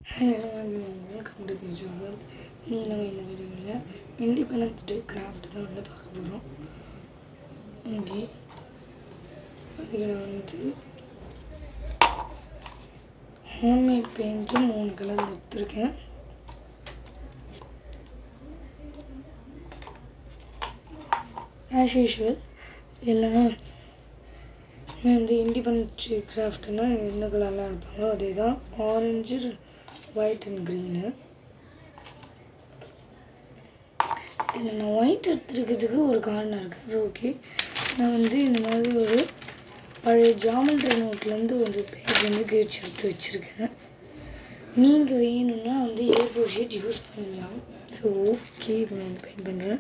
Hello welcome to the jewel நீ நம்ம இந்த வீடியோவில் இண்டிபெண்டன்ஸ் டே கிராஃப்ட் தான் வந்து பார்க்க போகிறோம் ஓகே அதுக்கு நான் வந்து ஹோம்மேட் பெயிண்ட்டு மூணு கலர் எடுத்திருக்கேன் ஆஸ் யூஷுவல் இல்லைன்னா வந்து இண்டிபெண்டன்ஸ் டே கிராஃப்ட்னா என்ன கலர்லாம் எடுப்பாங்களோ அதே தான் ஆரஞ்சு ஒயிட் அண்ட் க்ரீனு இதில் நான் ஒயிட் எடுத்துருக்கிறதுக்கு ஒரு காரணம் இருக்குது ஓகே நான் வந்து இந்த மாதிரி ஒரு பழைய ஜாமெண்ட்ரி நோட்லேருந்து ஒரு பேஜ் வந்து கிழிச்சு எடுத்து வச்சுருக்கேன் நீங்கள் வேணும்னா வந்து ஏ ஃபோர் ஷீட் யூஸ் பண்ணிக்கலாம் ஸோ ஓகே இப்போ நான் வந்து பெயிண்ட் பண்ணுறேன்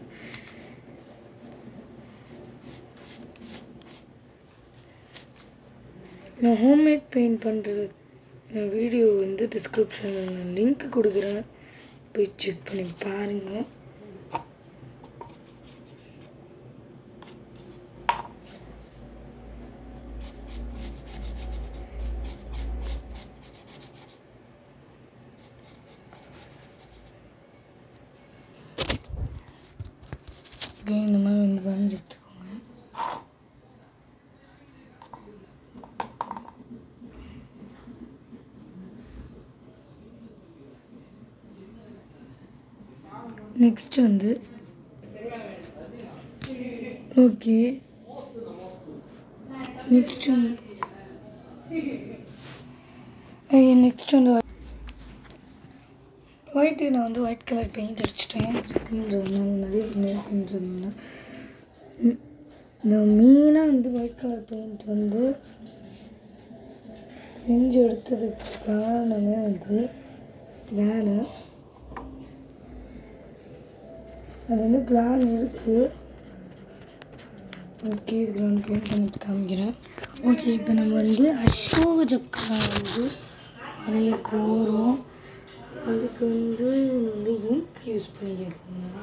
நான் ஹோம்மேட் பெயிண்ட் பண்ணுறது நான் வீடியோ வந்து டிஸ்கிரிப்ஷனில் நான் லிங்க் கொடுக்குறேன் போய் செக் பண்ணி பாருங்கள் ஓகே இந்த மாதிரி வந்து வரைஞ்சி எடுத்துக்கோங்க நெக்ஸ்ட் வந்து ஓகே நெக்ஸ்ட் நெக்ஸ்ட் வந்து ஒயிட்டு நான் வந்து ஒயிட் கலர் பெயிண்ட் அடிச்சிட்டேன் இருக்குன்றதுனால நிறைய பெயிண்ட்ன்றதுனால இந்த மெயினாக வந்து ஒயிட் கலர் பெயிண்ட் வந்து செஞ்சு எடுத்ததுக்கு காரணமே வந்து வேலை அது வந்து பிளான் இருக்குது ஓகே இதில் வந்து பெயிண்ட் பண்ணிட்டு காமிக்கிறேன் ஓகே இப்போ நம்ம வந்து அசோக சக்கரம் வந்து வரைய போகிறோம் அதுக்கு வந்து வந்து இங்க் யூஸ் பண்ணிக்கிறோம்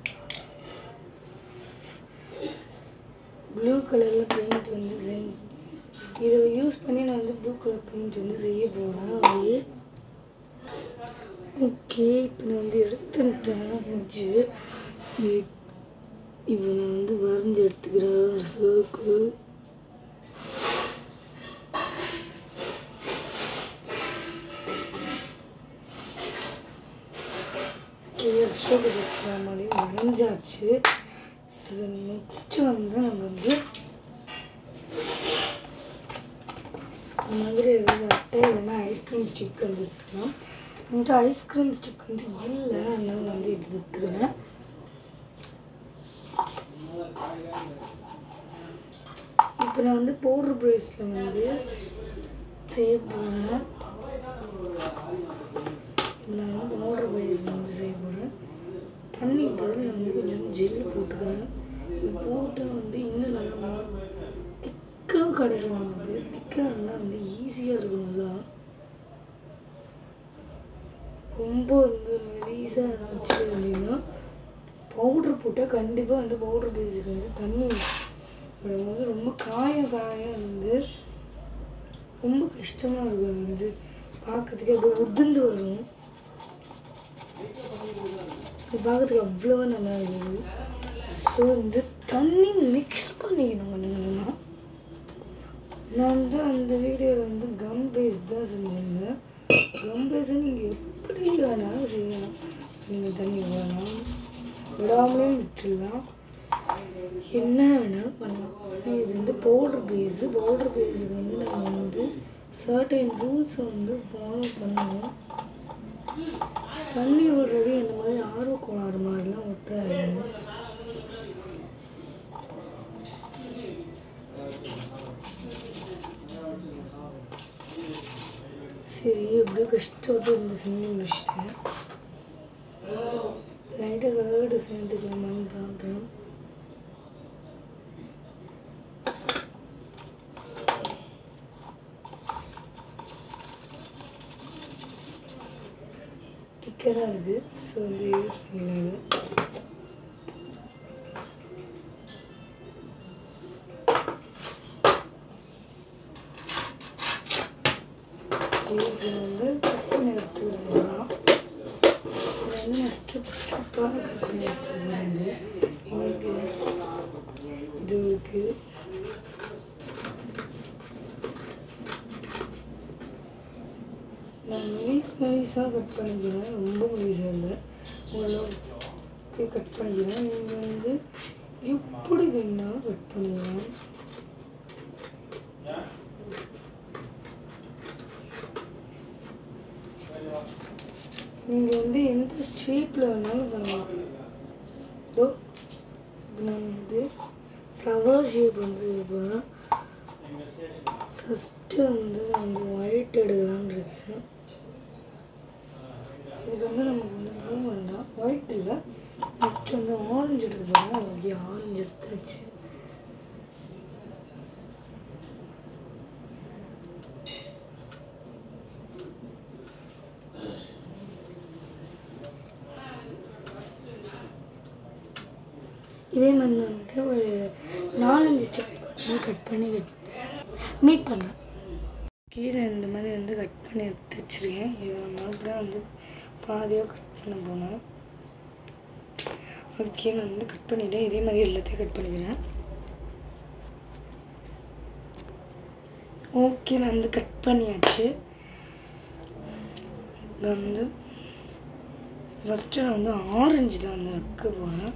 ப்ளூ கலரில் பெயிண்ட் வந்து செஞ் இதை யூஸ் பண்ணி நான் வந்து ப்ளூ கலர் பெயிண்ட் வந்து செய்ய போகிறேன் அது ஓகே இப்போ நான் வந்து எடுத்துட்டேன் செஞ்சு இ- இப்போ நான் வந்து வரைஞ்சி எடுத்துக்கிறேன் ஒரு சர்க்கிள் அசோக சக்கரம் மாதிரி வரைஞ்சாச்சு நெக்ஸ்ட் வந்து நம்ம வந்து இந்த மாதிரி எதாவது அட்டை இல்லைன்னா ஐஸ்கிரீம் ஸ்டிக் வந்து எடுத்துக்கலாம் என்கிட்ட ஐஸ்கிரீம் ஸ்டிக் வந்து இல்லை அதனால நான் வந்து இது எடுத்துக்கிறேன் இப்போ நான் வந்து பவுடர் ப்ரைஸில் வந்து செய்ய போகிறேன் நான் வந்து பவுடர் ப்ரைஸ் வந்து செய்ய போகிறேன் தண்ணி பதில் நான் வந்து கொஞ்சம் ஜெல்லு போட்டுக்கிறேன் இது போட்டால் வந்து இன்னும் நல்லா திக்காக கிடைக்கும் நமக்கு திக்காக இருந்தால் வந்து ஈஸியாக இருக்கும் நல்லா ரொம்ப வந்து மெலிசாக இருந்துச்சு அப்படின்னா பவுட்ரு போட்டால் கண்டிப்பாக வந்து பவுட்ரு பேஸுக்கு வந்து தண்ணி விடும்போது ரொம்ப காய காய வந்து ரொம்ப கஷ்டமாக இருக்கும் அது வந்து பார்க்கறதுக்கு அப்படியே உதிர்ந்து வரும் இது பார்க்கறதுக்கு அவ்வளோவா நல்லா இருக்குது ஸோ இந்த தண்ணி மிக்ஸ் பண்ணிக்கணும் கொஞ்சம் கொஞ்சமாக நான் வந்து அந்த வீடியோவில் வந்து கம் பேஸ் தான் செஞ்சிருந்தேன் கம் பேஸை நீங்கள் எப்படி வேணாலும் செய்யலாம் நீங்கள் தண்ணி விடலாம் விடாமலே விட்டுடலாம் என்ன வேணாலும் பண்ணலாம் ஆனால் இது வந்து பவுடர் பேஸு பவுடர் பேஸுக்கு வந்து நம்ம வந்து சர்டைன் ரூல்ஸை வந்து ஃபாலோ பண்ணணும் தண்ணி விடுறது இந்த மாதிரி ஆர்வ கோளாறு மாதிரிலாம் விட்டுறாங்க சரி எப்படியோ கஷ்டப்பட்டு இருந்து செஞ்சு முடிச்சிட்டேன் லைட்டாக கலர் டிசைன் எடுத்துக்கலாமான்னு பார்த்தேன் திக்கராக இருக்குது ஸோ வந்து யூஸ் பண்ணலாம் இதை. இது வந்து கட் பண்ணி எடுத்துக்கிறேன் ஷார்ப்பாக கட் பண்ணி எடுத்துருவாங்க எங்களுக்கு இது இருக்குது நான் மெலிஸ் மெலிஸாக கட் பண்ணிக்கிறேன் ரொம்ப மெலிஸாக இல்லை ஓரளவுக்கு கட் பண்ணிக்கிறேன் நீங்கள் வந்து எப்படி வேணாலும் கட் பண்ணிக்கலாம் நீங்கள் வந்து எந்த ஷேப்பில் வேணாலும் பண்ணலாம் இதோ இப்ப நான் வந்து ஃப்ளவர் ஷேப் வந்து போகிறேன் ஃபஸ்ட்டு வந்து நான் வந்து ஒயிட் எடுக்கலான்னு இருக்கேன் இதுக்கு வந்து நமக்கு வந்து ப்ளூ வேண்டாம் ஒயிட் இல்லை நெக்ஸ்ட் வந்து ஆரஞ்சு எடுக்க போகிறேன் ஓகே ஆரஞ்சு எடுத்தாச்சு இதே மாதிரி வந்து ஒரு நாலஞ்சு ஸ்டெப் வந்து கட் பண்ணி மீட் பண்ணேன் கீரை இந்த மாதிரி வந்து கட் பண்ணி எடுத்து வச்சுருக்கேன் இதை நான் மறுபடியும் வந்து பாதியாக கட் பண்ண போனேன் ஓகே நான் வந்து கட் பண்ணிட்டேன் இதே மாதிரி எல்லாத்தையும் கட் பண்ணிக்கிறேன் ஓகே நான் வந்து கட் பண்ணியாச்சு இது வந்து ஃபஸ்ட்டு நான் வந்து ஆரஞ்சு தான் வந்து வைக்க போகிறேன்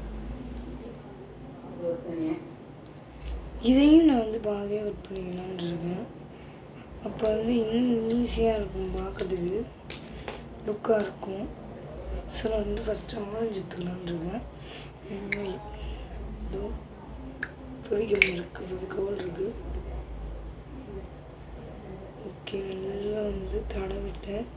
இதையும் நான் வந்து பாதியாக கட் பண்ணிக்கலான்னு இருக்கேன் அப்போ வந்து இன்னும் ஈஸியாக இருக்கும் பார்க்கறதுக்கு லுக்காக இருக்கும் ஸோ நான் வந்து ஃபஸ்ட்டு ஆரஞ்சு எடுத்துக்கலான்னு இருக்கேன் உம், இதோ ஃபெவிகம் இருக்குது ஃபெவிகோல் இருக்குது ஓகே நல்லா வந்து தடவிட்டேன்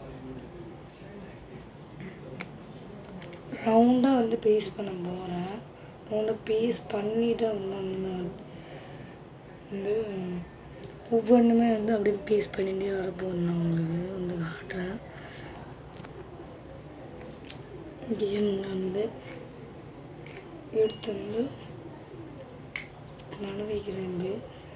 ரவுண்டாக வந்து பேஸ்ட் பண்ண போகிறேன் ரவுண்டாக பேஸ்ட் பண்ணிவிட்டு நம்ம வந்து ஒவ்வொன்றுமே வந்து அப்படியே பேஸ்ட் பண்ணிகிட்டே வரப்போகுது நான் உங்களுக்கு வந்து காட்டுறேன் கேம் வந்து எடுத்து வந்து நடுவிக்கிறேன் இப்படி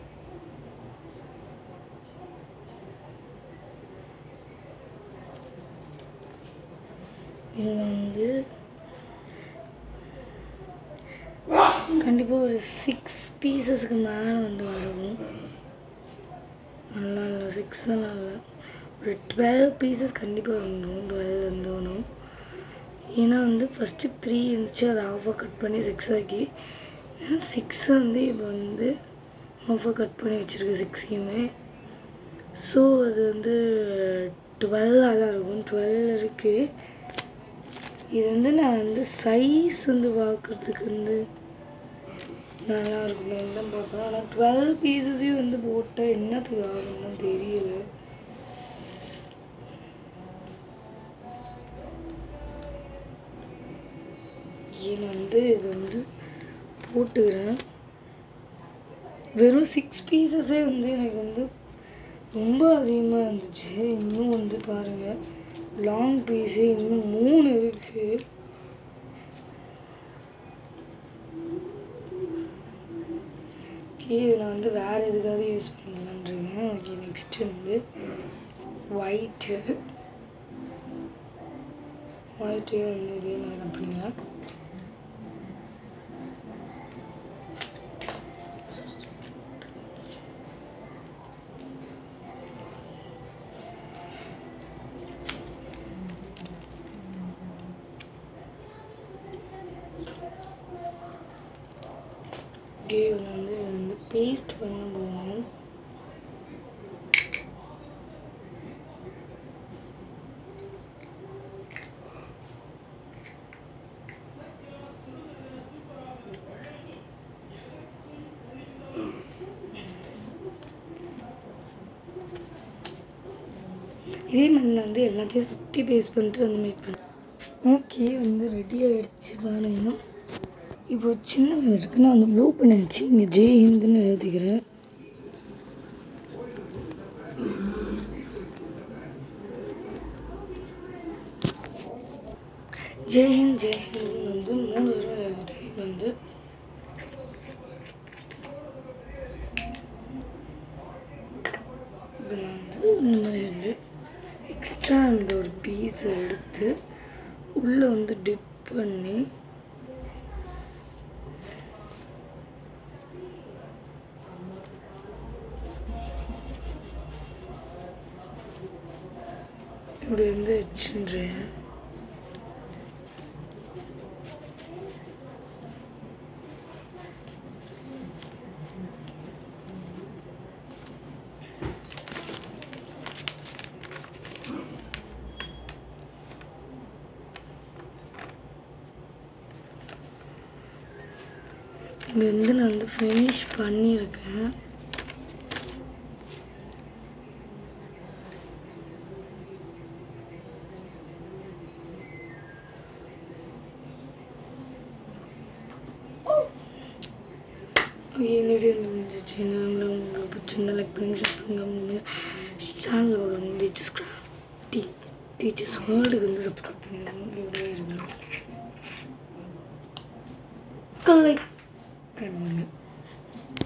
இது வந்து கண்டிப்பாக ஒரு சிக்ஸ் பீசஸ்க்கு மேலே வந்து வரும் நல்லா இல்லை சிக்ஸ்லாம் இல்லை ஒரு டுவெல் பீசஸ் கண்டிப்பாக வந்துடும் டுவெல் வந்து வரும் ஏன்னா வந்து ஃபஸ்ட்டு த்ரீ இருந்துச்சு அதை ஆஃபாக கட் பண்ணி சிக்ஸ் ஆக்கி சிக்ஸ் வந்து இப்போ வந்து ஆஃபாக கட் பண்ணி வச்சுருக்கு சிக்ஸையுமே ஸோ அது வந்து டுவெல்லாக தான் இருக்கும் டுவெல் இருக்குது இது வந்து நான் வந்து சைஸ் வந்து பார்க்குறதுக்கு வந்து நல்லா இருக்குமே தான் பார்க்குறேன் ஆனால் டுவெல் பீசஸையும் வந்து போட்டால் என்னத்துக்கு ஆகும்னு தெரியல ஏன் வந்து இது வந்து போட்டுக்கிறேன் வெறும் சிக்ஸ் பீசஸே வந்து எனக்கு வந்து ரொம்ப அதிகமாக இருந்துச்சு இன்னும் வந்து பாருங்கள் லாங் பீஸே இன்னும் மூணு இருக்குது ஓகே இதை நான் வந்து வேறு எதுக்காவது யூஸ் பண்ணிக்கலான்னு இருக்கேன் ஓகே நெக்ஸ்ட்டு வந்து ஒயிட்டு ஒயிட்டையும் வந்து இதே மாதிரி கட் பண்ணிக்கலாம் ஓகே இதில் வந்து இதை வந்து பேஸ்ட் பண்ண போகிறேன் இதே மாதிரி நான் வந்து எல்லாத்தையும் சுற்றி பேஸ்ட் பண்ணிட்டு வந்து மேக் பண்ணேன் ஓகே வந்து ரெடி ஆகிடுச்சு பாருங்க இப்போ சின்ன வேலை இருக்கு நான் வந்து ப்ளூ பண்ணி வச்சு இங்கே ஜெய் ஹிந்துன்னு எழுதிக்கிறேன் ஜெய் ஹிந்த் ஜெய் ஹிந்த் வந்து மூணு தடவை எழுதிட்டேன் வந்து இப்போ நான் வந்து இந்த மாதிரி வந்து எக்ஸ்ட்ரா அந்த ஒரு பீஸை எடுத்து உள்ளே வந்து டிப் பண்ணி இப்படி வந்து வச்சுன்றேன் இது வந்து நான் வந்து ஃபினிஷ் பண்ணியிருக்கேன் என்னுடைய முடிஞ்சிச்சு நாங்களும் உங்களுக்கு பிடிச்சிருந்தா லைக் பண்ணி ஷேர் பண்ணுங்க சேனல் பார்க்குறவங்க டீச்சர்ஸ் டீ டீச்சர்ஸ் வேர்ல்டுக்கு வந்து சப்ஸ்கிரைப் பண்ணுங்க இப்படியே இருக்கணும் கலை பண்ணுங்க